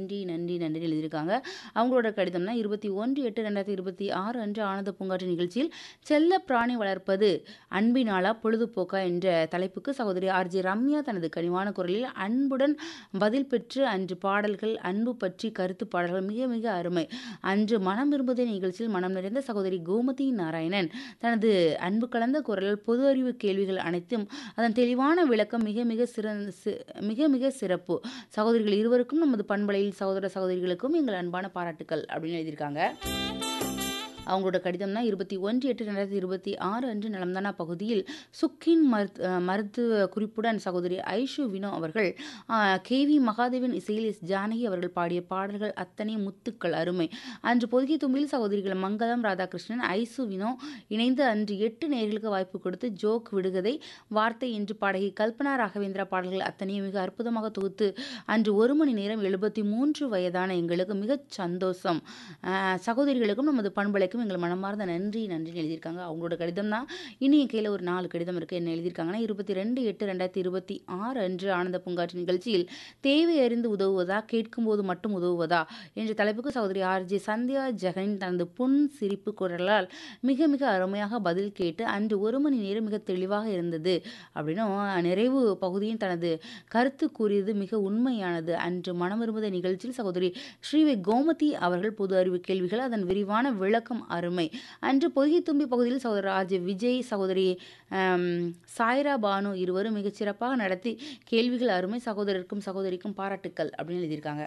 நன்றி நன்றி நன்றின்னு எழுதியிருக்காங்க அவங்களோட கடிதம்னா இருபத்தி ஒன்று எட்டு ரெண்டாயிரத்தி இருபத்தி ஆறு அன்று ஆனந்த பூங்காற்று நிகழ்ச்சியில் செல்ல பிராணி வளர்ப்பது அன்பினாலா பொழுதுபோக்கா என்ற தலைப்புக்கு சகோதரி ஆர்ஜி ரம்யா தனது கனிவான குரலில் அன்புடன் பதில் பெற்று அன்று பாடல்கள் அன்பு பற்றி கருத்து பாடல்கள் மிக மிக அருமை அன்று மனம் விரும்புதே நிகழ்ச்சியில் மனம் நிறைந்த சகோதரி கோமதி நாராயணன் தனது அன்பு கலந்த குரலில் பொது அறிவு கேள்விகள் அனைத்தும் அதன் தெளிவான விளக்கம் மிக மிக சிறந்த சி- மிக மிக சிறப்பு சகோதரிகள் இருவருக்கும் நமது பண்பலையில் சகோதர சகோதரிகளுக்கும் எங்கள் அன்பான பாராட்டுக்கள் அப்படின்னு எழுதியிருக்காங்க அவங்களோட கடிதம்னா இருபத்தி ஒன்று எட்டு ரெண்டாயிரத்தி இருபத்தி ஆறு அன்று நலம்தானா பகுதியில் சுக்கின் மருத் அஹ் மருத்துவ குறிப்புடன் சகோதரி ஐஷு வினோ அவர்கள் கே வி மகாதேவன் இசையில் எஸ் ஜானகி அவர்கள் பாடிய பாடல்கள் அத்தனை முத்துக்கள் அருமை அன்று பொதுகை தும்பில் சகோதரிகள் மங்களம் ராதாகிருஷ்ணன் ஐசு வினோ இணைந்து அன்று எட்டு நேர்களுக்கு வாய்ப்பு கொடுத்து ஜோக் விடுகதை வார்த்தை என்று பாடகி கல்பனா ராகவேந்திரா பாடல்கள் அத்தனையும் மிக அற்புதமாக தொகுத்து அன்று ஒரு மணி நேரம் எழுபத்தி மூன்று வயதான எங்களுக்கு மிகச் சந்தோஷம் அஹ் சகோதரிகளுக்கும் நமது பண்பலைக்கும் எங்கள் மனமார்ந்த நன்றி நன்றின்னு எழுதியிருக்காங்க அவங்களோட கடிதம் தான் இனி என் கையில் ஒரு நாலு கடிதம் இருக்குது என்ன எழுதியிருக்காங்கன்னா இருபத்தி ரெண்டு எட்டு ரெண்டாயிரத்தி இருபத்தி ஆறு அன்று ஆனந்த பூங்காற்று நிகழ்ச்சியில் தேவை அறிந்து உதவுவதா கேட்கும்போது மட்டும் உதவுவதா என்ற தலைப்புக்கு சகோதரி ஆர்ஜே சந்தியா ஜெகனின் தனது புன் சிரிப்பு குரலால் மிக மிக அருமையாக பதில் கேட்டு அன்று ஒரு மணி நேரம் மிக தெளிவாக இருந்தது அப்படின்னும் நிறைவு பகுதியின் தனது கருத்து கூறியது மிக உண்மையானது அன்று மனம் விரும்புத நிகழ்ச்சியில் சகோதரி ஸ்ரீவை கோமதி அவர்கள் பொது அறிவு கேள்விகள் அதன் விரிவான விளக்கம் அருமை அன்று பொய்கை தும்பி பகுதியில் சகோதரர் ஆர்ஜே விஜய் சகோதரி ஆம், சாய்ரா பானு இருவரும் மிகச் சிறப்பாக நடத்தி கேள்விகள் அருமை சகோதரருக்கும் சகோதரிக்கும் பாராட்டுக்கள் அப்படின்னு எழுதியிருக்காங்க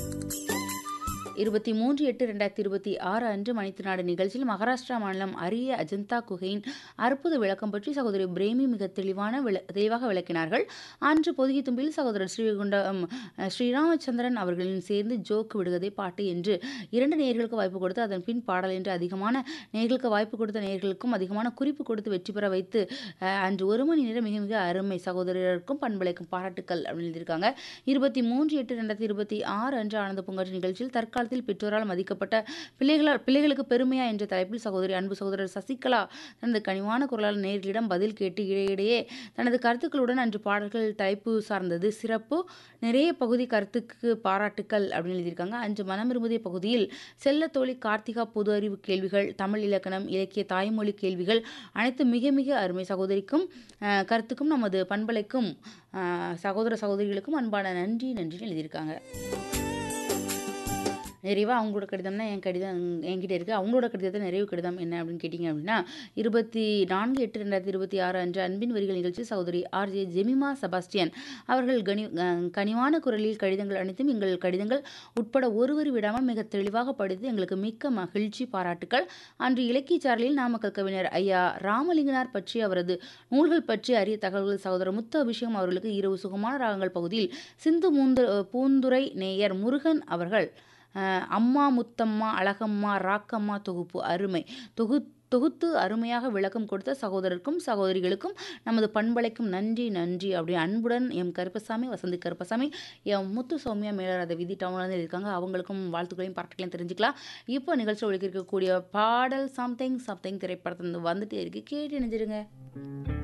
இருபத்தி மூன்று எட்டு ரெண்டாயிரத்தி இருபத்தி ஆறு அன்று மணித்து நாடு நிகழ்ச்சியில் மகாராஷ்டிரா மாநிலம் அரிய அஜந்தா குகையின் அற்புத விளக்கம் பற்றி சகோதரி பிரேமி மிக தெளிவான விள தெளிவாக விளக்கினார்கள் அன்று பொதுகி தும்பில் சகோதரர் ஸ்ரீகுண்டம் ஸ்ரீராமச்சந்திரன் அவர்களின் சேர்ந்து ஜோக்கு விடுகதை பாட்டு என்று இரண்டு நேர்களுக்கு வாய்ப்பு கொடுத்து அதன் பின் பாடல் என்று அதிகமான நேர்களுக்கு வாய்ப்பு கொடுத்த நேர்களுக்கும் அதிகமான குறிப்பு கொடுத்து வெற்றி பெற வைத்து அஹ், அன்று ஒரு மணி நேரம் மிக மிக அருமை சகோதரருக்கும் பண்பலைக்கும் பாராட்டுக்கள் அப்படின்னு எழுதியிருக்காங்க இருபத்தி மூன்று எட்டு ரெண்டாயிரத்தி இருபத்தி ஆறு அன்று ஆனந்த பூங்காற்று நிகழ்ச்சியில் தற்காலத்தில் பெற்றோரால் மதிக்கப்பட்ட பிள்ளைகளால் பிள்ளைகளுக்கு பெருமையா என்ற தலைப்பில் சகோதரி அன்பு சகோதரர் சசிகலா தனது கனிவான குரலால் நேர்களிடம் பதில் கேட்டு இடையிடையே தனது கருத்துக்களுடன் அன்று பாடல்கள் தலைப்பு சார்ந்தது சிறப்பு நிறைய பகுதி கருத்துக்கு பாராட்டுக்கள் அப்படின்னு எழுதியிருக்காங்க அன்று மனம் விரும்புதிய பகுதியில் செல்ல தோழி கார்த்திகா பொது அறிவு கேள்விகள் தமிழ் இலக்கணம் இலக்கிய தாய்மொழி கேள்விகள் அனைத்து மிக மிக அருமை சகோதரிக்கும் அஹ், கருத்துக்கும் நமது பண்பலைக்கும் அஹ், சகோதர சகோதரிகளுக்கும் அன்பான நன்றி நன்றின்னு எழுதியிருக்காங்க நிறைவாக அவங்களோட கடிதம் தான் என் கடிதம் என்கிட்ட இருக்குது அவங்களோட கடிதத்தை நிறைவு கடிதம் என்ன அப்படின்னு கேட்டிங்க அப்படின்னா இருபத்தி நான்கு எட்டு ரெண்டாயிரத்தி இருபத்தி ஆறு அன்று அன்பின் வரிகள் நிகழ்ச்சி சகோதரி ஆர்ஜே ஜெமிமா செபாஸ்டியன் அவர்கள் கனி அஹ் கனிவான குரலில் கடிதங்கள் அனைத்தும் எங்கள் கடிதங்கள் உட்பட ஒருவர் விடாமல் மிக தெளிவாக படித்து எங்களுக்கு மிக்க மகிழ்ச்சி பாராட்டுக்கள் அன்று இலக்கிய சாரலில் நாமக்கல் கவிஞர் ஐயா ராமலிங்கனார் பற்றி அவரது நூல்கள் பற்றி அரிய தகவல்கள் சகோதரர் முத்து அபிஷேகம் அவர்களுக்கு இரவு சுகமான ராகங்கள் பகுதியில் சிந்து மூந்து பூந்துரை நேயர் முருகன் அவர்கள் அஹ், அம்மா முத்தம்மா அழகம்மா ராக்கம்மா தொகுப்பு அருமை தொகு தொகுத்து அருமையாக விளக்கம் கொடுத்த சகோதரருக்கும் சகோதரிகளுக்கும் நமது பண்பலைக்கும் நன்றி நன்றி அப்படி அன்புடன் எம் கருப்பசாமி வசந்தி கருப்பசாமி எம் முத்து சௌமியா மேலராத விதி டவுன்லேருந்து இருக்காங்க அவங்களுக்கும் வாழ்த்துக்களையும் பாராட்டுகளையும் தெரிஞ்சுக்கலாம் இப்போ நிகழ்ச்சி ஒழிக்க இருக்கக்கூடிய பாடல் சம்திங் சம்திங் திரைப்படத்துல இருந்து வந்துட்டே இருக்கு கேட்டு நினைச்சிருங்க